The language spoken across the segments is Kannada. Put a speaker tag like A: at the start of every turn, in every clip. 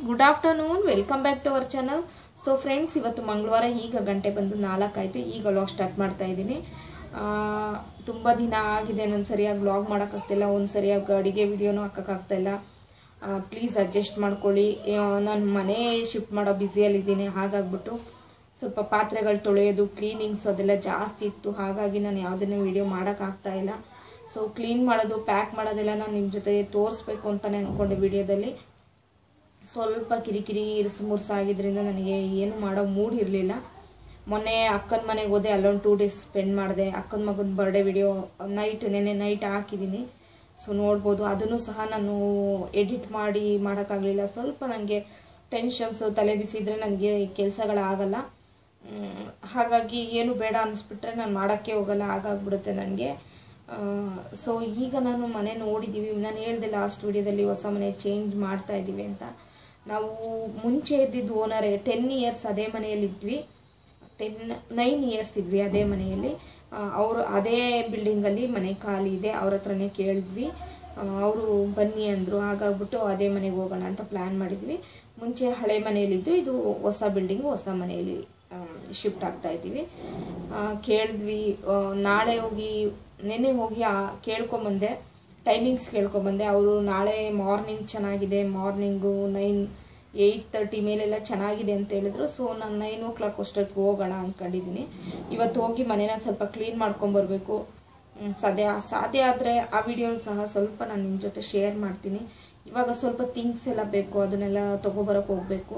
A: good afternoon welcome back to our channel so friends ಇವತ್ತು ಮಂಗಳವಾರ ಈಗ ಗಂಟೆ ಬಂದು ನಾಲ್ಕಾಯ್ತು ಈಗ ವ್ಲಾಗ್ ಸ್ಟಾರ್ಟ್ ಮಾಡ್ತಾ ಇದ್ದೀನಿ ತುಂಬ ದಿನ ಆಗಿದೆ ನಾನು ಸರಿಯಾಗಿ ವ್ಲಾಗ್ ಮಾಡೋಕ್ಕಾಗ್ತಿಲ್ಲ ಒಂದು ಸರಿಯಾಗಿ ಅಡುಗೆ ವಿಡಿಯೋನೂ ಹಾಕೋಕ್ಕಾಗ್ತಾಯಿಲ್ಲ ಪ್ಲೀಸ್ ಅಡ್ಜಸ್ಟ್ ಮಾಡ್ಕೊಳ್ಳಿ ನಾನು ಮನೆ ಶಿಫ್ಟ್ ಮಾಡೋ ಬ್ಯುಸಿಯಲ್ಲಿದ್ದೀನಿ ಹಾಗಾಗ್ಬಿಟ್ಟು ಸ್ವಲ್ಪ ಪಾತ್ರೆಗಳು ತೊಳೆಯೋದು ಕ್ಲೀನಿಂಗ್ಸ್ ಅದೆಲ್ಲ ಜಾಸ್ತಿ ಇತ್ತು ಹಾಗಾಗಿ ನಾನು ಯಾವುದನ್ನು ವಿಡಿಯೋ ಮಾಡೋಕ್ಕಾಗ್ತಾ ಇಲ್ಲ ಸೊ ಕ್ಲೀನ್ ಮಾಡೋದು ಪ್ಯಾಕ್ ಮಾಡೋದೆಲ್ಲ ನಾನು ನಿಮ್ಮ ಜೊತೆ ತೋರಿಸ್ಬೇಕು ಅಂತಲೇ ಅಂದ್ಕೊಂಡೆ ವಿಡಿಯೋದಲ್ಲಿ ಸ್ವಲ್ಪ ಕಿರಿಕಿರಿ ಇರಿಸು ಮುರ್ಸು ಆಗಿದ್ರಿಂದ ನನಗೆ ಏನು ಮಾಡೋ ಮೂಡ್ ಇರಲಿಲ್ಲ ಮೊನ್ನೆ ಅಕ್ಕನ ಮನೆಗೆ ಹೋದೆ ಅಲ್ಲೊಂದು ಟೂ ಡೇಸ್ ಸ್ಪೆಂಡ್ ಮಾಡಿದೆ ಅಕ್ಕನ ಮಗನ ಬರ್ಡೇ ವಿಡಿಯೋ ನೈಟ್ ನೆನೆ ನೈಟ್ ಹಾಕಿದ್ದೀನಿ ಸೊ ನೋಡ್ಬೋದು ಅದನ್ನು ಸಹ ನಾನು ಎಡಿಟ್ ಮಾಡಿ ಮಾಡೋಕ್ಕಾಗಲಿಲ್ಲ ಸ್ವಲ್ಪ ನನಗೆ ಟೆನ್ಷನ್ಸು ತಲೆ ಬಿಸಿದ್ರೆ ನನಗೆ ಕೆಲಸಗಳಾಗಲ್ಲ ಹಾಗಾಗಿ ಏನು ಬೇಡ ಅನ್ನಿಸ್ಬಿಟ್ರೆ ನಾನು ಮಾಡೋಕ್ಕೆ ಹೋಗಲ್ಲ ಹಾಗಾಗ್ಬಿಡುತ್ತೆ ನನಗೆ ಸೊ ಈಗ ನಾನು ಮನೆ ನೋಡಿದ್ದೀವಿ ನಾನು ಹೇಳಿದೆ ಲಾಸ್ಟ್ ವಿಡಿಯೋದಲ್ಲಿ ಹೊಸ ಮನೆ ಚೇಂಜ್ ಮಾಡ್ತಾ ಇದ್ದೀವಿ ಅಂತ ನಾವು ಮುಂಚೆ ಇದ್ದಿದ್ದು ಓನರೇ ಟೆನ್ ಇಯರ್ಸ್ ಅದೇ ಮನೆಯಲ್ಲಿದ್ವಿ ಟೆನ್ ನೈನ್ ಇಯರ್ಸ್ ಇದ್ವಿ ಅದೇ ಮನೆಯಲ್ಲಿ ಅವರು ಅದೇ ಬಿಲ್ಡಿಂಗಲ್ಲಿ ಮನೆ ಖಾಲಿ ಇದೆ ಅವ್ರ ಹತ್ರನೇ ಕೇಳಿದ್ವಿ ಅವರು ಬನ್ನಿ ಅಂದರು ಹಾಗಾಗ್ಬಿಟ್ಟು ಅದೇ ಮನೆಗೆ ಹೋಗೋಣ ಅಂತ ಪ್ಲ್ಯಾನ್ ಮಾಡಿದ್ವಿ ಮುಂಚೆ ಹಳೆ ಮನೆಯಲ್ಲಿದ್ದು ಇದು ಹೊಸ ಬಿಲ್ಡಿಂಗು ಹೊಸ ಮನೆಯಲ್ಲಿ ಶಿಫ್ಟ್ ಆಗ್ತಾ ಇದ್ದೀವಿ ಕೇಳಿದ್ವಿ ನಾಳೆ ಹೋಗಿ ನೆನ್ನೆ ಹೋಗಿ ಕೇಳ್ಕೊಂಬಂದೆ ಟೈಮಿಂಗ್ಸ್ ಕೇಳ್ಕೊಂಬಂದೆ ಅವರು ನಾಳೆ ಮಾರ್ನಿಂಗ್ ಚೆನ್ನಾಗಿದೆ ಮಾರ್ನಿಂಗು ನೈನ್ ಏಯ್ಟ್ ತರ್ಟಿ ಮೇಲೆಲ್ಲ ಚೆನ್ನಾಗಿದೆ ಅಂತ ಹೇಳಿದ್ರು ಸೊ ನಾನು ನೈನ್ ಓ ಕ್ಲಾಕ್ ಅಷ್ಟೊತ್ತಿಗೆ ಹೋಗೋಣ ಅಂದ್ಕೊಂಡಿದ್ದೀನಿ ಇವತ್ತು ಹೋಗಿ ಮನೇನ ಸ್ವಲ್ಪ ಕ್ಲೀನ್ ಮಾಡ್ಕೊಂಬರ್ಬೇಕು ಸಾಧ್ಯ ಸಾಧ್ಯ ಆದರೆ ಆ ವಿಡಿಯೋ ಸಹ ಸ್ವಲ್ಪ ನಾನು ನಿಮ್ಮ ಜೊತೆ ಶೇರ್ ಮಾಡ್ತೀನಿ ಇವಾಗ ಸ್ವಲ್ಪ ಥಿಂಗ್ಸ್ ಎಲ್ಲ ಬೇಕು ಅದನ್ನೆಲ್ಲ ತೊಗೊಬರೋಕೆ ಹೋಗಬೇಕು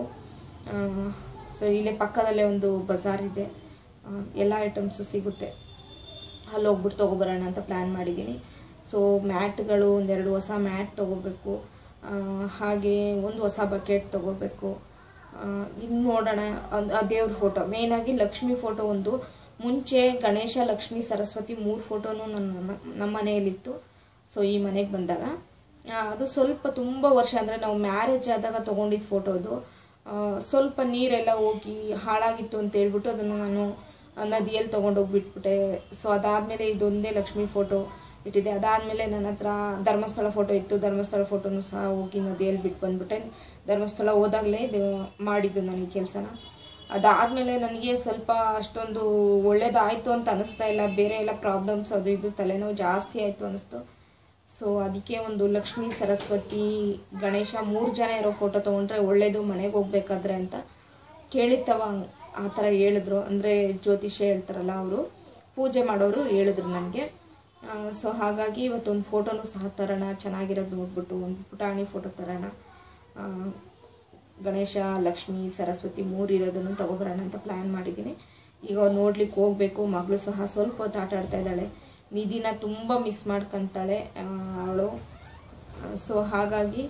A: ಸೊ ಇಲ್ಲೇ ಪಕ್ಕದಲ್ಲೇ ಒಂದು ಬಜಾರ್ ಇದೆ ಎಲ್ಲ ಐಟಮ್ಸು ಸಿಗುತ್ತೆ ಅಲ್ಲಿ ಹೋಗ್ಬಿಟ್ಟು ತೊಗೊಬರೋಣ ಅಂತ ಪ್ಲ್ಯಾನ್ ಮಾಡಿದ್ದೀನಿ ಸೊ ಮ್ಯಾಟ್ಗಳು ಒಂದೆರಡು ಹೊಸ ಮ್ಯಾಟ್ ತೊಗೋಬೇಕು ಹಾಗೆ ಒಂದು ಹೊಸ ಬಕೆಟ್ ತೊಗೋಬೇಕು ಇನ್ನು ನೋಡೋಣ ದೇವ್ರ ಫೋಟೋ ಮೇಯ್ನಾಗಿ ಲಕ್ಷ್ಮಿ ಫೋಟೋ ಒಂದು ಮುಂಚೆ ಗಣೇಶ ಲಕ್ಷ್ಮಿ ಸರಸ್ವತಿ ಮೂರು ಫೋಟೋನು ನನ್ನ ನಮ್ಮ ಮನೆಯಲ್ಲಿತ್ತು ಸೊ ಈ ಮನೆಗೆ ಬಂದಾಗ ಅದು ಸ್ವಲ್ಪ ತುಂಬ ವರ್ಷ ಅಂದರೆ ನಾವು ಮ್ಯಾರೇಜ್ ಆದಾಗ ತೊಗೊಂಡಿದ್ದ ಫೋಟೋ ಅದು ಸ್ವಲ್ಪ ನೀರೆಲ್ಲ ಹೋಗಿ ಹಾಳಾಗಿತ್ತು ಅಂತ ಹೇಳ್ಬಿಟ್ಟು ಅದನ್ನು ನಾನು ನದಿಯಲ್ಲಿ ತೊಗೊಂಡೋಗಿ ಬಿಟ್ಬಿಟ್ಟೆ ಸೊ ಅದಾದಮೇಲೆ ಇದೊಂದೇ ಲಕ್ಷ್ಮಿ ಫೋಟೋ ಇಟ್ಟಿದೆ ಅದಾದಮೇಲೆ ನನ್ನ ಹತ್ರ ಧರ್ಮಸ್ಥಳ ಫೋಟೋ ಇತ್ತು ಧರ್ಮಸ್ಥಳ ಫೋಟೋನು ಸಹ ಹೋಗಿ ನದಿಯಲ್ಲಿ ಬಿಟ್ಟು ಬಂದ್ಬಿಟ್ಟೆ ಧರ್ಮಸ್ಥಳ ಹೋದಾಗಲೇ ಇದು ಮಾಡಿದ್ದು ನನಗೆ ಕೆಲಸನ ಅದಾದಮೇಲೆ ನನಗೆ ಸ್ವಲ್ಪ ಅಷ್ಟೊಂದು ಒಳ್ಳೇದಾಯಿತು ಅಂತ ಅನ್ನಿಸ್ತಾ ಇಲ್ಲ ಬೇರೆ ಎಲ್ಲ ಪ್ರಾಬ್ಲಮ್ಸ್ ಅದು ಇದು ತಲೆನೋವು ಜಾಸ್ತಿ ಆಯಿತು ಅನ್ನಿಸ್ತು ಸೊ ಅದಕ್ಕೆ ಒಂದು ಲಕ್ಷ್ಮೀ ಸರಸ್ವತಿ ಗಣೇಶ ಮೂರು ಜನ ಇರೋ ಫೋಟೋ ತೊಗೊಂಡ್ರೆ ಒಳ್ಳೇದು ಮನೆಗೆ ಹೋಗ್ಬೇಕಾದ್ರೆ ಅಂತ ಕೇಳಿತ್ತವ ಆ ಥರ ಹೇಳಿದ್ರು ಅಂದರೆ ಜ್ಯೋತಿಷ್ಯ ಹೇಳ್ತಾರಲ್ಲ ಅವರು ಪೂಜೆ ಮಾಡೋರು ಹೇಳಿದ್ರು ನನಗೆ ಸೊ ಹಾಗಾಗಿ ಇವತ್ತೊಂದು ಫೋಟೋನು ಸಹ ತರೋಣ ಚೆನ್ನಾಗಿರೋದು ನೋಡ್ಬಿಟ್ಟು ಒಂದು ಪುಟಾಣಿ ಫೋಟೋ ತರೋಣ ಗಣೇಶ ಲಕ್ಷ್ಮಿ ಸರಸ್ವತಿ ಮೂರು ಇರೋದನ್ನು ತಗೊಬರೋಣ ಅಂತ ಪ್ಲ್ಯಾನ್ ಮಾಡಿದ್ದೀನಿ ಈಗ ಅವ್ರು ನೋಡ್ಲಿಕ್ಕೆ ಹೋಗಬೇಕು ಮಗಳು ಸಹ ಸ್ವಲ್ಪ ಹೊತ್ತು ಆಟ ಆಡ್ತಾ ಇದ್ದಾಳೆ ನಿಧಿನ ತುಂಬ ಮಿಸ್ ಮಾಡ್ಕೊತಾಳೆ ಅವಳು ಸೊ ಹಾಗಾಗಿ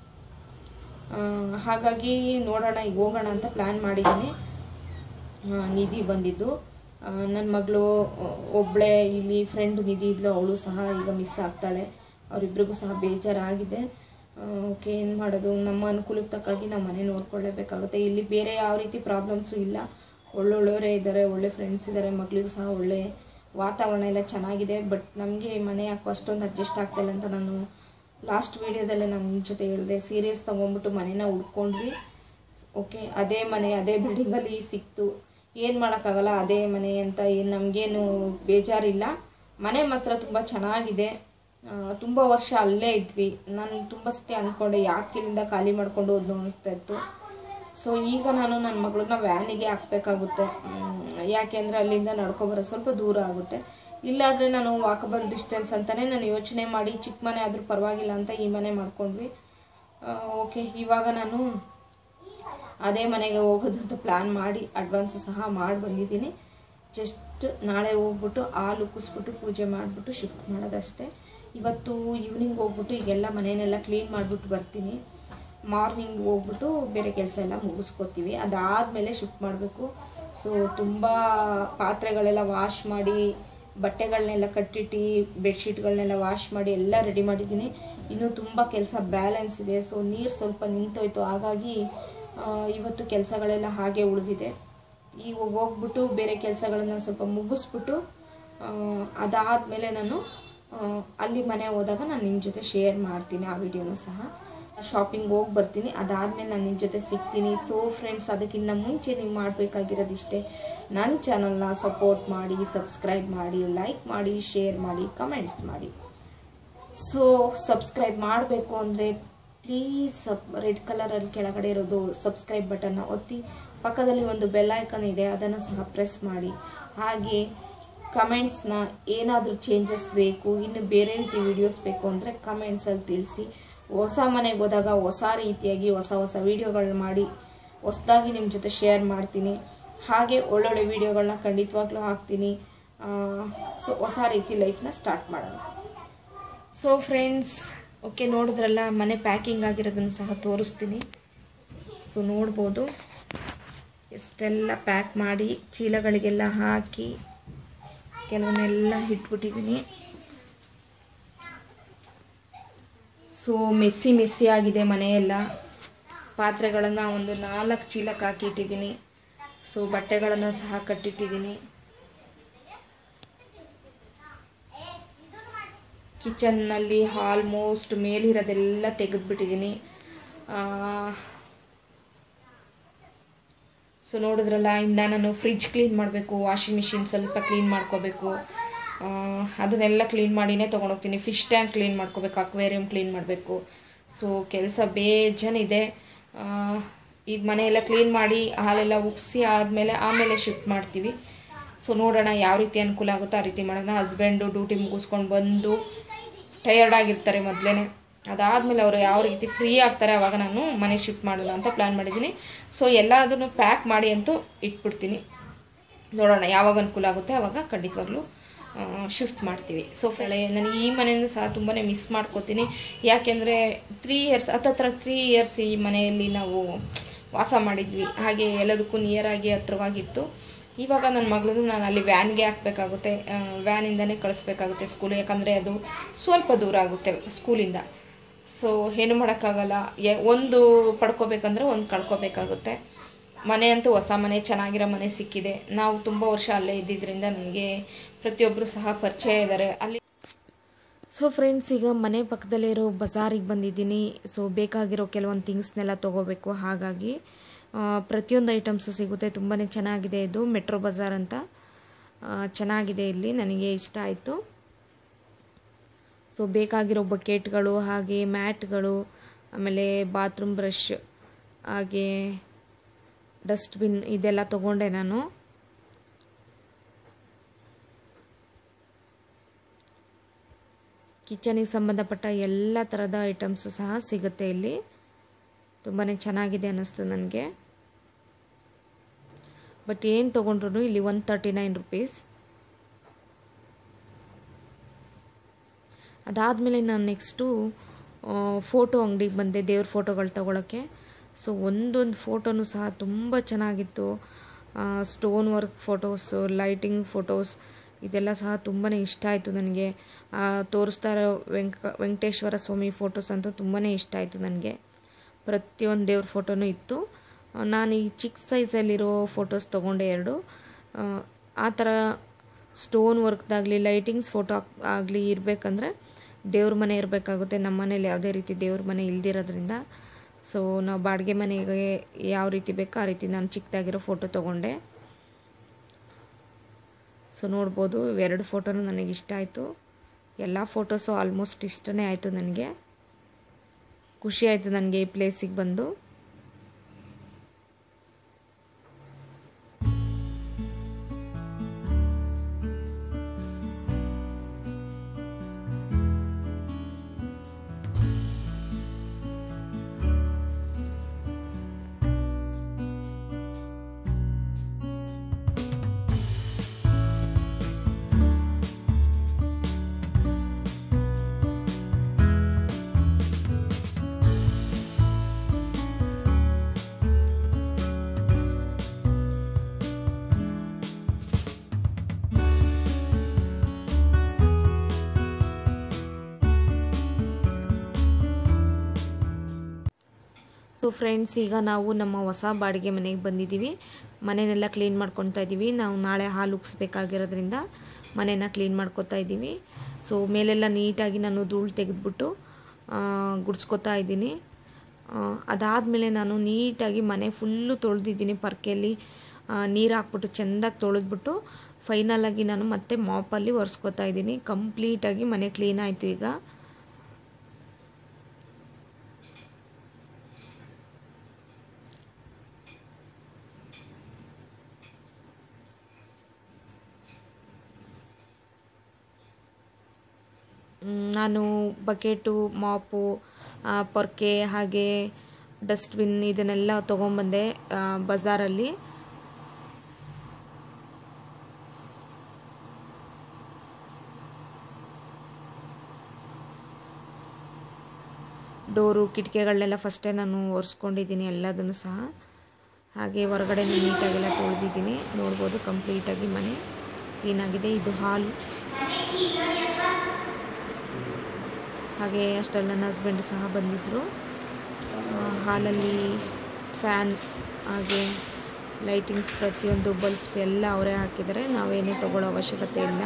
A: ಹಾಗಾಗಿ ನೋಡೋಣ ಈಗ ಹೋಗೋಣ ಅಂತ ಪ್ಲ್ಯಾನ್ ಮಾಡಿದ್ದೀನಿ ನಿಧಿ ಬಂದಿದ್ದು ನನ್ನ ಮಗಳು ಒಬ್ಬಳೆ ಇಲ್ಲಿ ಫ್ರೆಂಡ್ ನಿಧಿ ಇದ್ಲು ಅವಳು ಸಹ ಈಗ ಮಿಸ್ ಆಗ್ತಾಳೆ ಅವರಿಬ್ರಿಗೂ ಸಹ ಬೇಜಾರಾಗಿದೆ ಓಕೆ ಏನು ಮಾಡೋದು ನಮ್ಮ ಅನುಕೂಲಕ್ಕೆ ತಕ್ಕಾಗಿ ನಾವು ಮನೆ ನೋಡ್ಕೊಳ್ಳೇಬೇಕಾಗುತ್ತೆ ಇಲ್ಲಿ ಬೇರೆ ಯಾವ ರೀತಿ ಪ್ರಾಬ್ಲಮ್ಸು ಇಲ್ಲ ಒಳ್ಳೊಳ್ಳೆಯವರೇ ಇದ್ದಾರೆ ಒಳ್ಳೆ ಫ್ರೆಂಡ್ಸ್ ಇದ್ದಾರೆ ಮಗಳಿಗೂ ಸಹ ಒಳ್ಳೆ ವಾತಾವರಣ ಎಲ್ಲ ಚೆನ್ನಾಗಿದೆ ಬಟ್ ನಮಗೆ ಮನೆ ಯಾಕೋ ಅಷ್ಟೊಂದು ಅಡ್ಜಸ್ಟ್ ಆಗ್ತಾಯಿಲ್ಲ ಅಂತ ನಾನು ಲಾಸ್ಟ್ ವೀಡಿಯೋದಲ್ಲೇ ನನ್ನ ಜೊತೆ ಹೇಳಿದೆ ಸೀರಿಯಸ್ ತೊಗೊಂಡ್ಬಿಟ್ಟು ಮನೇನ ಹುಡ್ಕೊಂಡ್ವಿ ಓಕೆ ಅದೇ ಮನೆ ಅದೇ ಬಿಲ್ಡಿಂಗಲ್ಲಿ ಸಿಕ್ತು ಏನು ಮಾಡೋಕ್ಕಾಗಲ್ಲ ಅದೇ ಮನೆ ಅಂತ ಏನು ನಮಗೇನು ಬೇಜಾರಿಲ್ಲ ಮನೆ ಮಾತ್ರ ತುಂಬ ಚೆನ್ನಾಗಿದೆ ತುಂಬ ವರ್ಷ ಅಲ್ಲೇ ಇದ್ವಿ ನಾನು ತುಂಬ ಸತಿ ಅಂದ್ಕೊಂಡೆ ಯಾಕೆ ಇಲ್ಲಿಂದ ಖಾಲಿ ಮಾಡ್ಕೊಂಡು ಹೋದ್ಲು ಅನಿಸ್ತಾ ಇತ್ತು ಸೊ ಈಗ ನಾನು ನನ್ನ ಮಗಳನ್ನ ವ್ಯಾನಿಗೆ ಹಾಕಬೇಕಾಗುತ್ತೆ ಯಾಕೆಂದರೆ ಅಲ್ಲಿಂದ ನಡ್ಕೊಬರೋ ಸ್ವಲ್ಪ ದೂರ ಆಗುತ್ತೆ ಇಲ್ಲಾದರೆ ನಾನು ವಾಕಬಲ್ ಡಿಸ್ಟೆನ್ಸ್ ಅಂತಲೇ ನಾನು ಯೋಚನೆ ಮಾಡಿ ಚಿಕ್ಕ ಮನೆ ಆದರೂ ಪರವಾಗಿಲ್ಲ ಅಂತ ಈ ಮನೆ ಮಾಡ್ಕೊಂಡ್ವಿ ಓಕೆ ಇವಾಗ ನಾನು ಅದೇ ಮನೆಗೆ ಹೋಗೋದು ಅಂತ ಪ್ಲ್ಯಾನ್ ಮಾಡಿ ಅಡ್ವಾನ್ಸು ಸಹ ಮಾಡಿ ಬಂದಿದ್ದೀನಿ ಜಸ್ಟ್ ನಾಳೆ ಹೋಗ್ಬಿಟ್ಟು ಹಾಲು ಕುಸ್ಬಿಟ್ಟು ಪೂಜೆ ಮಾಡಿಬಿಟ್ಟು ಶಿಫ್ಟ್ ಮಾಡೋದಷ್ಟೇ ಇವತ್ತು ಈವ್ನಿಂಗ್ ಹೋಗ್ಬಿಟ್ಟು ಈಗೆಲ್ಲ ಮನೆಯನ್ನೆಲ್ಲ ಕ್ಲೀನ್ ಮಾಡಿಬಿಟ್ಟು ಬರ್ತೀನಿ ಮಾರ್ನಿಂಗ್ ಹೋಗ್ಬಿಟ್ಟು ಬೇರೆ ಕೆಲಸ ಎಲ್ಲ ಮುಗಿಸ್ಕೋತೀವಿ ಅದಾದಮೇಲೆ ಶಿಫ್ಟ್ ಮಾಡಬೇಕು ಸೊ ತುಂಬ ಪಾತ್ರೆಗಳೆಲ್ಲ ವಾಶ್ ಮಾಡಿ ಬಟ್ಟೆಗಳನ್ನೆಲ್ಲ ಕಟ್ಟಿಟ್ಟು ಬೆಡ್ಶೀಟ್ಗಳನ್ನೆಲ್ಲ ವಾಶ್ ಮಾಡಿ ಎಲ್ಲ ರೆಡಿ ಮಾಡಿದ್ದೀನಿ ಇನ್ನೂ ತುಂಬ ಕೆಲಸ ಬ್ಯಾಲೆನ್ಸ್ ಇದೆ ಸೊ ನೀರು ಸ್ವಲ್ಪ ನಿಂತೋಯ್ತು ಹಾಗಾಗಿ ಇವತ್ತು ಕೆಲಸಗಳೆಲ್ಲ ಹಾಗೆ ಉಳಿದಿದೆ ಈಗ ಹೋಗ್ಬಿಟ್ಟು ಬೇರೆ ಕೆಲಸಗಳನ್ನ ಸ್ವಲ್ಪ ಮುಗಿಸ್ಬಿಟ್ಟು ಅದಾದಮೇಲೆ ನಾನು ಅಲ್ಲಿ ಮನೆ ಹೋದಾಗ ನಾನು ನಿಮ್ಮ ಜೊತೆ ಶೇರ್ ಮಾಡ್ತೀನಿ ಆ ವಿಡಿಯೋನು ಸಹ ಶಾಪಿಂಗ್ ಹೋಗಿ ಬರ್ತೀನಿ ಅದಾದಮೇಲೆ ನಾನು ನಿಮ್ಮ ಜೊತೆ ಸಿಗ್ತೀನಿ ಸೊ ಫ್ರೆಂಡ್ಸ್ ಅದಕ್ಕಿಂತ ಮುಂಚೆ ನೀವು ಮಾಡಬೇಕಾಗಿರೋದಿಷ್ಟೇ ನನ್ನ ಚಾನಲ್ನ ಸಪೋರ್ಟ್ ಮಾಡಿ ಸಬ್ಸ್ಕ್ರೈಬ್ ಮಾಡಿ ಲೈಕ್ ಮಾಡಿ ಶೇರ್ ಮಾಡಿ ಕಮೆಂಟ್ಸ್ ಮಾಡಿ ಸೊ ಸಬ್ಸ್ಕ್ರೈಬ್ ಮಾಡಬೇಕು ಅಂದರೆ ಪ್ಲೀಸ್ ಸಬ್ ರೆಡ್ ಕಲರಲ್ಲಿ ಕೆಳಗಡೆ ಇರೋದು ಸಬ್ಸ್ಕ್ರೈಬ್ ಬಟನ್ನ ಒತ್ತಿ ಪಕ್ಕದಲ್ಲಿ ಒಂದು ಬೆಲ್ ಐಕನ್ ಇದೆ ಅದನ್ನು ಸಹ ಪ್ರೆಸ್ ಮಾಡಿ ಹಾಗೆ ಕಮೆಂಟ್ಸ್ನ ಏನಾದರೂ ಚೇಂಜಸ್ ಬೇಕು ಇನ್ನು ಬೇರೆ ರೀತಿ ವಿಡಿಯೋಸ್ ಬೇಕು ಅಂದರೆ ಕಮೆಂಟ್ಸಲ್ಲಿ ತಿಳಿಸಿ ಹೊಸ ಮನೆಗೆ ಹೋದಾಗ ಹೊಸ ರೀತಿಯಾಗಿ ಹೊಸ ಹೊಸ ವಿಡಿಯೋಗಳನ್ನ ಮಾಡಿ ಹೊಸದಾಗಿ ನಿಮ್ಮ ಜೊತೆ ಶೇರ್ ಮಾಡ್ತೀನಿ ಹಾಗೆ ಒಳ್ಳೊಳ್ಳೆ ವಿಡಿಯೋಗಳನ್ನ ಖಂಡಿತವಾಗ್ಲೂ ಹಾಕ್ತೀನಿ ಸೊ ಹೊಸ ರೀತಿ ಲೈಫ್ನ ಸ್ಟಾರ್ಟ್ ಮಾಡೋಣ ಸೊ ಫ್ರೆಂಡ್ಸ್ ಓಕೆ ನೋಡಿದ್ರಲ್ಲ ಮನೆ ಪ್ಯಾಕಿಂಗ್ ಆಗಿರೋದನ್ನು ಸಹ ತೋರಿಸ್ತೀನಿ ಸೊ ನೋಡ್ಬೋದು ಎಷ್ಟೆಲ್ಲ ಪ್ಯಾಕ್ ಮಾಡಿ ಚೀಲಗಳಿಗೆಲ್ಲ ಹಾಕಿ ಕೆಲವನ್ನೆಲ್ಲ ಇಟ್ಬಿಟ್ಟಿದ್ದೀನಿ ಸೊ ಮೆಸ್ಸಿ ಮೆಸ್ಸಿ ಆಗಿದೆ ಮನೆಯೆಲ್ಲ ಪಾತ್ರೆಗಳನ್ನು ಒಂದು ನಾಲ್ಕು ಚೀಲಕ್ಕೆ ಹಾಕಿ ಇಟ್ಟಿದ್ದೀನಿ ಸೊ ಬಟ್ಟೆಗಳನ್ನು ಸಹ ಕಟ್ಟಿಟ್ಟಿದ್ದೀನಿ ಕಿಚನ್ನಲ್ಲಿ ಆಲ್ಮೋಸ್ಟ್ ಮೇಲಿರೋದೆಲ್ಲ ತೆಗೆದುಬಿಟ್ಟಿದ್ದೀನಿ ಸೊ ನೋಡಿದ್ರಲ್ಲ ಇನ್ನು ನಾನು ಫ್ರಿಜ್ ಕ್ಲೀನ್ ಮಾಡಬೇಕು ವಾಷಿಂಗ್ ಮಿಷಿನ್ ಸ್ವಲ್ಪ ಕ್ಲೀನ್ ಮಾಡ್ಕೋಬೇಕು ಅದನ್ನೆಲ್ಲ ಕ್ಲೀನ್ ಮಾಡಿನೇ ತೊಗೊಂಡೋಗ್ತೀನಿ ಫಿಶ್ ಟ್ಯಾಂಕ್ ಕ್ಲೀನ್ ಮಾಡ್ಕೋಬೇಕು ಅಕ್ವೇರಿಯಂ ಕ್ಲೀನ್ ಮಾಡಬೇಕು ಸೊ ಕೆಲಸ ಬೇಜಾನಿದೆ ಈಗ ಮನೆಯೆಲ್ಲ ಕ್ಲೀನ್ ಮಾಡಿ ಹಾಲೆಲ್ಲ ಉಗಿಸಿ ಆದಮೇಲೆ ಆಮೇಲೆ ಶಿಫ್ಟ್ ಮಾಡ್ತೀವಿ ಸೊ ನೋಡೋಣ ಯಾವ ರೀತಿ ಅನುಕೂಲ ಆಗುತ್ತೋ ಆ ರೀತಿ ಮಾಡೋಣ ಹಸ್ಬೆಂಡು ಡ್ಯೂಟಿ ಮುಗಿಸ್ಕೊಂಡು ಬಂದು ಟಯರ್ಡ್ ಆಗಿರ್ತಾರೆ ಮೊದಲೇ ಅದಾದಮೇಲೆ ಅವರು ಯಾವ ರೀತಿ ಫ್ರೀ ಆಗ್ತಾರೆ ಅವಾಗ ನಾನು ಮನೆ ಶಿಫ್ಟ್ ಮಾಡೋಣ ಅಂತ ಪ್ಲ್ಯಾನ್ ಮಾಡಿದ್ದೀನಿ ಸೊ ಎಲ್ಲದನ್ನು ಪ್ಯಾಕ್ ಮಾಡಿ ಅಂತೂ ಇಟ್ಬಿಡ್ತೀನಿ ನೋಡೋಣ ಯಾವಾಗ ಅನುಕೂಲ ಆಗುತ್ತೆ ಆವಾಗ ಖಂಡಿತವಾಗ್ಲೂ ಶಿಫ್ಟ್ ಮಾಡ್ತೀವಿ ಸೊ ಫ್ರೆಳೆ ನಾನು ಈ ಮನೆಯನ್ನು ಸಹ ತುಂಬಾ ಮಿಸ್ ಮಾಡ್ಕೋತೀನಿ ಯಾಕೆಂದರೆ ತ್ರೀ ಇಯರ್ಸ್ ಹತ್ತತ್ರ ತ್ರೀ ಇಯರ್ಸ್ ಈ ಮನೆಯಲ್ಲಿ ನಾವು ವಾಸ ಮಾಡಿದ್ವಿ ಹಾಗೆ ಎಲ್ಲದಕ್ಕೂ ನಿಯರಾಗಿ ಹತ್ರವಾಗಿತ್ತು ಇವಾಗ ನನ್ನ ಮಗಳದ್ದು ನಾನು ಅಲ್ಲಿ ವ್ಯಾನ್ಗೆ ಹಾಕಬೇಕಾಗುತ್ತೆ ವ್ಯಾನಿಂದನೇ ಕಳಿಸ್ಬೇಕಾಗುತ್ತೆ ಸ್ಕೂಲು ಯಾಕಂದರೆ ಅದು ಸ್ವಲ್ಪ ದೂರ ಆಗುತ್ತೆ ಸ್ಕೂಲಿಂದ ಸೊ ಏನು ಮಾಡೋಕ್ಕಾಗಲ್ಲ ಒಂದು ಪಡ್ಕೋಬೇಕಂದ್ರೆ ಒಂದು ಕಳ್ಕೊಬೇಕಾಗುತ್ತೆ ಮನೆ ಅಂತೂ ಹೊಸ ಮನೆ ಚೆನ್ನಾಗಿರೋ ಮನೆ ಸಿಕ್ಕಿದೆ ನಾವು ತುಂಬ ವರ್ಷ ಅಲ್ಲೇ ಇದ್ದಿದ್ದರಿಂದ ನನಗೆ ಪ್ರತಿಯೊಬ್ಬರು ಸಹ ಪರಿಚಯ ಇದ್ದಾರೆ ಅಲ್ಲಿ ಸೊ ಫ್ರೆಂಡ್ಸ್ ಈಗ ಮನೆ ಪಕ್ಕದಲ್ಲೇ ಇರೋ ಬಜಾರಿಗೆ ಬಂದಿದ್ದೀನಿ ಸೊ ಬೇಕಾಗಿರೋ ಕೆಲವೊಂದು ಥಿಂಗ್ಸ್ನೆಲ್ಲ ತೊಗೋಬೇಕು ಹಾಗಾಗಿ ಪ್ರತಿಯೊಂದು ಐಟಮ್ಸು ಸಿಗುತ್ತೆ ತುಂಬಾ ಚೆನ್ನಾಗಿದೆ ಇದು ಮೆಟ್ರೋ ಬಜಾರ್ ಅಂತ ಚೆನ್ನಾಗಿದೆ ಇಲ್ಲಿ ನನಗೆ ಇಷ್ಟ ಆಯಿತು ಸೊ ಬೇಕಾಗಿರೋ ಬಕೆಟ್ಗಳು ಹಾಗೆ ಮ್ಯಾಟ್ಗಳು ಆಮೇಲೆ ಬಾತ್ರೂಮ್ ಬ್ರಷ್ ಹಾಗೆ ಡಸ್ಟ್ಬಿನ್ ಇದೆಲ್ಲ ತೊಗೊಂಡೆ ನಾನು ಕಿಚನಿಗೆ ಸಂಬಂಧಪಟ್ಟ ಎಲ್ಲ ಥರದ ಐಟಮ್ಸು ಸಹ ಸಿಗುತ್ತೆ ಇಲ್ಲಿ ತುಂಬಾ ಚೆನ್ನಾಗಿದೆ ಅನ್ನಿಸ್ತು ನನಗೆ ಬಟ್ ಏನು ತೊಗೊಂಡ್ರು ಇಲ್ಲಿ ಒನ್ ತರ್ಟಿ ನೈನ್ ರುಪೀಸ್ ಅದಾದಮೇಲೆ ನಾನು ನೆಕ್ಸ್ಟು ಫೋಟೋ ಅಂಗಡಿಗೆ ಬಂದೆ ದೇವ್ರ ಫೋಟೋಗಳು ತೊಗೊಳಕ್ಕೆ ಸೊ ಒಂದೊಂದು ಫೋಟೋನು ಸಹ ತುಂಬ ಚೆನ್ನಾಗಿತ್ತು stone work photos lighting photos ಇದೆಲ್ಲ ಸಹ ತುಂಬಾ ಇಷ್ಟ ಆಯಿತು ನನಗೆ ತೋರಿಸ್ತಾ ಇರೋ ವೆಂಕ ವೆಂಕಟೇಶ್ವರ ಸ್ವಾಮಿ ಫೋಟೋಸ್ ಅಂತೂ ತುಂಬಾ ಇಷ್ಟ ಆಯಿತು ನನಗೆ ಪ್ರತಿಯೊಂದು ದೇವ್ರ ಫೋಟೋನೂ ಇತ್ತು ನಾನು ಈ ಚಿಕ್ಕ ಸೈಜಲ್ಲಿರೋ ಫೋಟೋಸ್ ತೊಗೊಂಡೆ ಎರಡು ಆ ಥರ ಸ್ಟೋನ್ ವರ್ಕ್ದಾಗಲಿ ಲೈಟಿಂಗ್ಸ್ ಫೋಟೋ ಆಗಲಿ ಇರಬೇಕಂದ್ರೆ ದೇವ್ರ ಮನೆ ಇರಬೇಕಾಗುತ್ತೆ ನಮ್ಮ ಮನೇಲಿ ಯಾವುದೇ ರೀತಿ ದೇವ್ರ ಮನೆ ಇಲ್ದಿರೋದ್ರಿಂದ ಸೊ ನಾವು ಬಾಡಿಗೆ ಮನೆಗೆ ಯಾವ ರೀತಿ ಬೇಕೋ ಆ ರೀತಿ ನಾನು ಚಿಕ್ಕದಾಗಿರೋ ಫೋಟೋ ತೊಗೊಂಡೆ ಸೊ ನೋಡ್ಬೋದು ಇವೆರಡು ಫೋಟೋನು ನನಗೆ ಇಷ್ಟ ಆಯಿತು ಎಲ್ಲ ಫೋಟೋಸು ಆಲ್ಮೋಸ್ಟ್ ಇಷ್ಟನೇ ಆಯಿತು ನನಗೆ ಖುಷಿ ಆಯಿತು ನನಗೆ ಈ ಪ್ಲೇಸಿಗೆ ಬಂದು ಸೊ ಫ್ರೆಂಡ್ಸ್ ಈಗ ನಾವು ನಮ್ಮ ಹೊಸ ಬಾಡಿಗೆ ಮನೆಗೆ ಬಂದಿದ್ದೀವಿ ಮನೆಯನ್ನೆಲ್ಲ ಕ್ಲೀನ್ ಮಾಡ್ಕೊತಾ ಇದ್ದೀವಿ ನಾವು ನಾಳೆ ಹಾಲು ಉಗಿಸ್ಬೇಕಾಗಿರೋದ್ರಿಂದ ಮನೆನ ಕ್ಲೀನ್ ಮಾಡ್ಕೊತಾ ಇದ್ದೀವಿ ಸೊ ಮೇಲೆಲ್ಲ ನೀಟಾಗಿ ನಾನು ಧೂಳು ತೆಗೆದ್ಬಿಟ್ಟು ಗುಡಿಸ್ಕೊತಾ ಇದ್ದೀನಿ ಅದಾದಮೇಲೆ ನಾನು ನೀಟಾಗಿ ಮನೆ ಫುಲ್ಲು ತೊಳೆದಿದ್ದೀನಿ ಪರ್ಕೆಯಲ್ಲಿ ನೀರು ಹಾಕ್ಬಿಟ್ಟು ಚೆಂದಾಗಿ ತೊಳೆದ್ಬಿಟ್ಟು ಫೈನಲಾಗಿ ನಾನು ಮತ್ತೆ ಮಾಪಲ್ಲಿ ಒರೆಸ್ಕೊತಾ ಇದ್ದೀನಿ ಕಂಪ್ಲೀಟಾಗಿ ಮನೆ ಕ್ಲೀನ್ ಆಯಿತು ಈಗ ನಾನು ಬಕೆಟು ಮಾಪು ಪೊರ್ಕೆ ಹಾಗೆ ಡಸ್ಟ್ಬಿನ್ ಇದನ್ನೆಲ್ಲ ತೊಗೊಂಬಂದೆ ಬಜಾರಲ್ಲಿ ಡೋರು ಕಿಟಕಿಗಳನ್ನೆಲ್ಲ ಫಸ್ಟೇ ನಾನು ಒರೆಸ್ಕೊಂಡಿದ್ದೀನಿ ಎಲ್ಲದನ್ನು ಸಹ ಹಾಗೆ ಹೊರಗಡೆ ನೀಟಾಗೆಲ್ಲ ತೊಳೆದಿದ್ದೀನಿ ನೋಡ್ಬೋದು ಕಂಪ್ಲೀಟಾಗಿ ಮನೆ ಕ್ಲೀನಾಗಿದೆ ಇದು ಹಾಲು ಹಾಗೆ ಅಷ್ಟರಲ್ಲಿ ನನ್ನ ಹಸ್ಬೆಂಡ್ ಸಹ ಬಂದಿದ್ದರು ಹಾಲಲ್ಲಿ ಫ್ಯಾನ್ ಹಾಗೆ ಲೈಟಿಂಗ್ಸ್ ಪ್ರತಿಯೊಂದು ಬಲ್ಬ್ಸ್ ಎಲ್ಲ ಅವರೇ ಹಾಕಿದ್ದಾರೆ ನಾವೇನೇ ತೊಗೊಳ್ಳೋ ಅವಶ್ಯಕತೆ ಇಲ್ಲ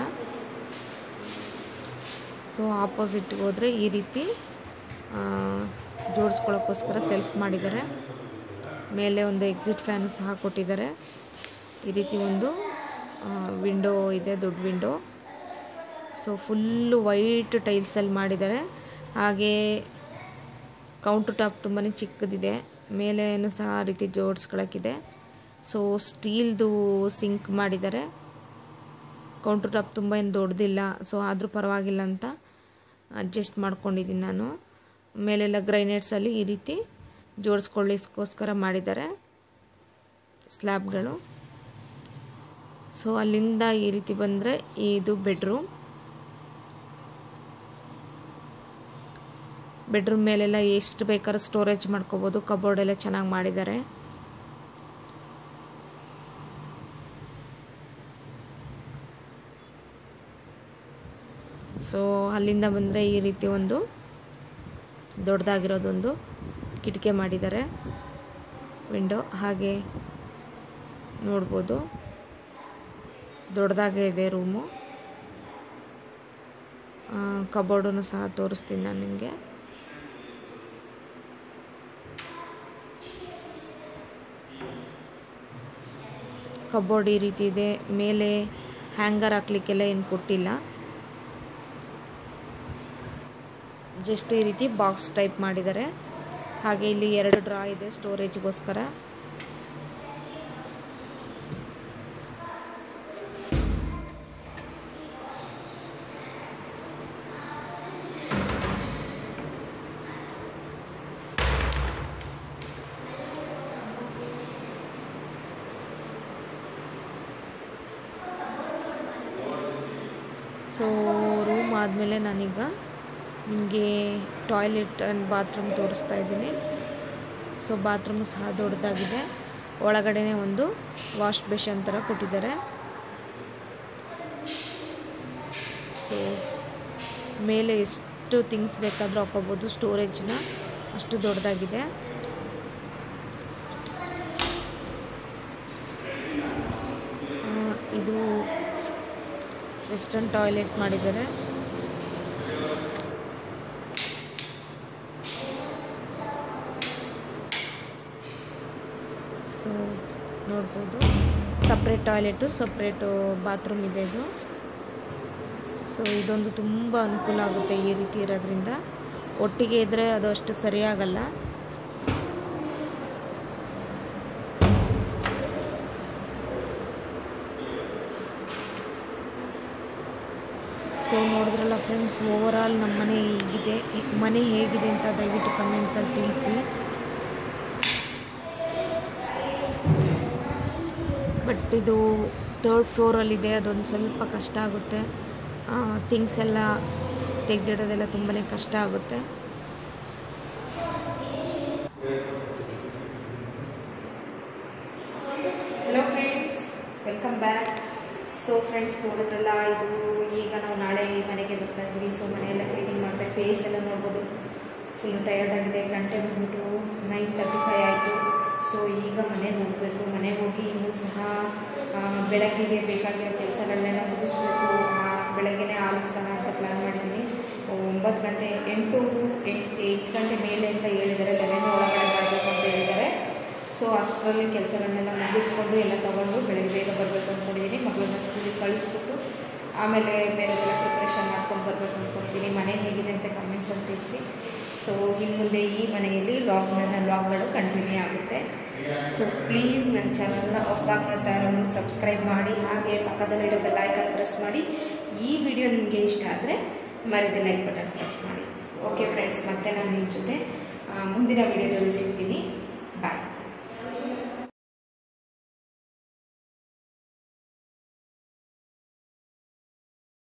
A: ಸೊ ಆಪೋಸಿಟ್ಗೆ ಹೋದರೆ ಈ ರೀತಿ ಜೋಡಿಸ್ಕೊಳ್ಳೋಕ್ಕೋಸ್ಕರ ಸೆಲ್ಫ್ ಮಾಡಿದ್ದಾರೆ ಮೇಲೆ ಒಂದು ಎಕ್ಸಿಟ್ ಫ್ಯಾನು ಸಹ ಕೊಟ್ಟಿದ್ದಾರೆ ಈ ರೀತಿ ಒಂದು ವಿಂಡೋ ಇದೆ ದೊಡ್ಡ ವಿಂಡೋ ಸೊ ಫುಲ್ಲು ವೈಟ್ ಟೈಲ್ಸಲ್ಲಿ ಮಾಡಿದ್ದಾರೆ ಹಾಗೆ ಕೌಂಟರ್ ಟಾಪ್ ತುಂಬಾ ಚಿಕ್ಕದಿದೆ ಮೇಲೇನು ಸಹ ಆ ರೀತಿ ಜೋಡಿಸ್ಕೊಳಕ್ಕಿದೆ ಸೊ ಸ್ಟೀಲ್ದು ಸಿಂಕ್ ಮಾಡಿದ್ದಾರೆ ಕೌಂಟರ್ ಟಾಪ್ ತುಂಬ ಏನು ದೊಡ್ಡದಿಲ್ಲ ಸೊ ಆದರೂ ಪರವಾಗಿಲ್ಲ ಅಂತ ಅಡ್ಜಸ್ಟ್ ಮಾಡ್ಕೊಂಡಿದ್ದೀನಿ ನಾನು ಮೇಲೆಲ್ಲ ಗ್ರೈನೇಟ್ಸಲ್ಲಿ ಈ ರೀತಿ ಜೋಡಿಸ್ಕೊಳ್ಳಿಸ್ಕೋಸ್ಕರ ಮಾಡಿದ್ದಾರೆ ಸ್ಲ್ಯಾಬ್ಗಳು ಸೊ ಅಲ್ಲಿಂದ ಈ ರೀತಿ ಬಂದರೆ ಇದು ಬೆಡ್ರೂಮ್ ಬೆಡ್ರೂಮ್ ಮೇಲೆಲ್ಲ ಎಷ್ಟು ಬೇಕಾದ್ರೂ ಸ್ಟೋರೇಜ್ ಮಾಡ್ಕೋಬೋದು ಕಬೋರ್ಡ್ ಎಲ್ಲ ಚೆನ್ನಾಗಿ ಮಾಡಿದ್ದಾರೆ ಸೊ ಅಲ್ಲಿಂದ ಬಂದರೆ ಈ ರೀತಿ ಒಂದು ದೊಡ್ಡದಾಗಿರೋದೊಂದು ಕಿಟಕಿ ಮಾಡಿದ್ದಾರೆ ವಿಂಡೋ ಹಾಗೆ ನೋಡ್ಬೋದು ದೊಡ್ಡದಾಗೇ ಇದೆ ರೂಮು ಕಬೋರ್ಡನ್ನು ಸಹ ತೋರಿಸ್ತೀನಿ ನಾನು ನಿಮಗೆ ಕಬೋರ್ಡ್ ಈ ರೀತಿ ಇದೆ ಮೇಲೆ ಹ್ಯಾಂಗರ್ ಹಾಕ್ಲಿಕ್ಕೆಲ್ಲ ಏನು ಕೊಟ್ಟಿಲ್ಲ ಜಸ್ಟ್ ಈ ರೀತಿ ಬಾಕ್ಸ್ ಟೈಪ್ ಮಾಡಿದ್ದಾರೆ ಹಾಗೆ ಇಲ್ಲಿ ಎರಡು ಡ್ರಾ ಇದೆ ಸ್ಟೋರೇಜ್ಗೋಸ್ಕರ ಸೊ ರೂಮ್ ಆದಮೇಲೆ ನಾನೀಗ ನಿಮಗೆ ಟಾಯ್ಲೆಟ್ ಆ್ಯಂಡ್ ಬಾತ್ರೂಮ್ ತೋರಿಸ್ತಾ ಇದ್ದೀನಿ ಸೊ ಬಾತ್ರೂಮು ಸಹ ದೊಡ್ಡದಾಗಿದೆ ಒಳಗಡೆನೆ ಒಂದು ವಾಶ್ ಬೇಷನ್ ಥರ ಕೊಟ್ಟಿದ್ದಾರೆ ಸೊ ಮೇಲೆ ಎಷ್ಟು ಥಿಂಗ್ಸ್ ಬೇಕಾದರೂ ಹಾಕೋಬೋದು ಸ್ಟೋರೇಜ್ನ ಅಷ್ಟು ದೊಡ್ಡದಾಗಿದೆ ಇದು ವೆಸ್ಟರ್ನ್ ಟಾಯ್ಲೆಟ್ ಮಾಡಿದ್ದಾರೆ ಸೊ ನೋಡ್ಬೋದು ಸಪ್ರೇಟ್ ಟಾಯ್ಲೆಟು ಸಪ್ರೇಟು ಬಾತ್ರೂಮ್ ಇದೆ ಇದು ಸೊ ಇದೊಂದು ತುಂಬ ಅನುಕೂಲ ಆಗುತ್ತೆ ಈ ರೀತಿ ಇರೋದ್ರಿಂದ ಒಟ್ಟಿಗೆ ಇದ್ದರೆ ಅದು ಅಷ್ಟು ಸರಿಯಾಗಲ್ಲ ಸೊ ನೋಡಿದ್ರಲ್ಲ ಫ್ರೆಂಡ್ಸ್ ಓವರ್ ಆಲ್ ನಮ್ಮ ಮನೆ ಹೀಗಿದೆ ಮನೆ ಹೇಗಿದೆ ಅಂತ ದಯವಿಟ್ಟು ಕಮೆಂಟ್ಸಲ್ಲಿ ತಿಳಿಸಿ ಬಟ್ ಇದು ತರ್ಡ್ ಫ್ಲೋರಲ್ಲಿದೆ ಅದೊಂದು ಸ್ವಲ್ಪ ಕಷ್ಟ ಆಗುತ್ತೆ ಥಿಂಗ್ಸ್ ಎಲ್ಲ ತೆಗೆದಿಡೋದೆಲ್ಲ ತುಂಬಾ ಕಷ್ಟ ಆಗುತ್ತೆ hello friends welcome back so friends ನೋಡಿದ್ರಲ್ಲ ಇದು ಈಗ ನಾವು ನಾಳೆ ಮನೆಗೆ ಬರ್ತಾ ಇದ್ವಿ ಸೊ ಮನೆಯೆಲ್ಲ ಕ್ಲೀನಿಂಗ್ ಮಾಡ್ತಾ ಫೇಸ್ ಎಲ್ಲ ನೋಡ್ಬೋದು ಫುಲ್ ಟಯರ್ಡ್ ಆಗಿದೆ ಗಂಟೆ ಬಂದ್ಬಿಟ್ಟು ನೈನ್ ತರ್ಟಿ ಫೈವ್ ಆಯಿತು ಸೊ ಈಗ ಮನೆಗೆ ಹೋಗಬೇಕು ಮನೆಗೆ ಹೋಗಿ ಇನ್ನೂ ಸಹ ಆ, ಬೆಳಗ್ಗೆಗೆ ಬೇಕಾಗಿರೋ ಕೆಲಸಗಳನ್ನೆಲ್ಲ ಮುಗಿಸ್ಬೇಕು ಆ, ಬೆಳಗ್ಗೆನೇ ಹಾಲು ಸಹ ಅಂತ ಪ್ಲ್ಯಾನ್ ಮಾಡಿದ್ದೀನಿ ಒಂಬತ್ತು ಗಂಟೆ ಎಂಟು ಎಂಟು ಎಂಟು ಗಂಟೆ ಮೇಲೆ ಅಂತ ಹೇಳಿದ್ದಾರೆ ಲೆವೆನ್ ಒಳಗಡೆ ಅಷ್ಟರಲ್ಲಿ ಕೆಲಸಗಳನ್ನೆಲ್ಲ ಮುಗಿಸ್ಕೊಂಡು ಎಲ್ಲ ತೊಗೊಂಡು ಬೆಳಗ್ಗೆ ಬೇಗ ಬರಬೇಕು ಅಂದ್ಕೊಂಡಿದ್ದೀನಿ ಮಗಳನ್ನ ಸ್ಕೂಲಿಗೆ ಕಳಿಸ್ಬಿಟ್ಟು ಆಮೇಲೆ ಬೇರೆದೆಲ್ಲ ಪ್ರಿಪ್ರೇಷನ್ ಮಾಡ್ಕೊಂಡು ಬರಬೇಕು ಅಂದ್ಕೊಂಡಿದ್ದೀನಿ ಮನೆ ಹೇಗಿದೆ ಅಂತ ಕಮೆಂಟ್ಸಲ್ಲಿ ತಿಳಿಸಿ ಸೊ ಇನ್ನು ಮುಂದೆ ಈ ಮನೆಯಲ್ಲಿ ಲಾಗ್ ನನ್ನ ಲಾಗ್ಗಳು ಕಂಟಿನ್ಯೂ ಆಗುತ್ತೆ ಸೊ ಪ್ಲೀಸ್ ನನ್ನ ಚಾನಲ್ನ ಹೊಸದಾಗಿ ನೋಡ್ತಾ ಇರೋರು ಸಬ್ಸ್ಕ್ರೈಬ್ ಮಾಡಿ ಹಾಗೆ ಪಕ್ಕದಲ್ಲಿರೋ ಬೆಲ್ಲೈಕನ್ ಪ್ರೆಸ್ ಮಾಡಿ ಈ ವಿಡಿಯೋ ನಿಮಗೆ ಇಷ್ಟ ಆದರೆ ಮರಿದೆ ಲೈಕ್ ಬಟನ್ ಪ್ರೆಸ್ ಮಾಡಿ ಓಕೆ ಫ್ರೆಂಡ್ಸ್ ಮತ್ತೆ ನಾನು ನಿಮ್ಮ ಜೊತೆ ಆ, ಮುಂದಿನ ವಿಡಿಯೋದಲ್ಲಿ ಸಿಗ್ತೀನಿ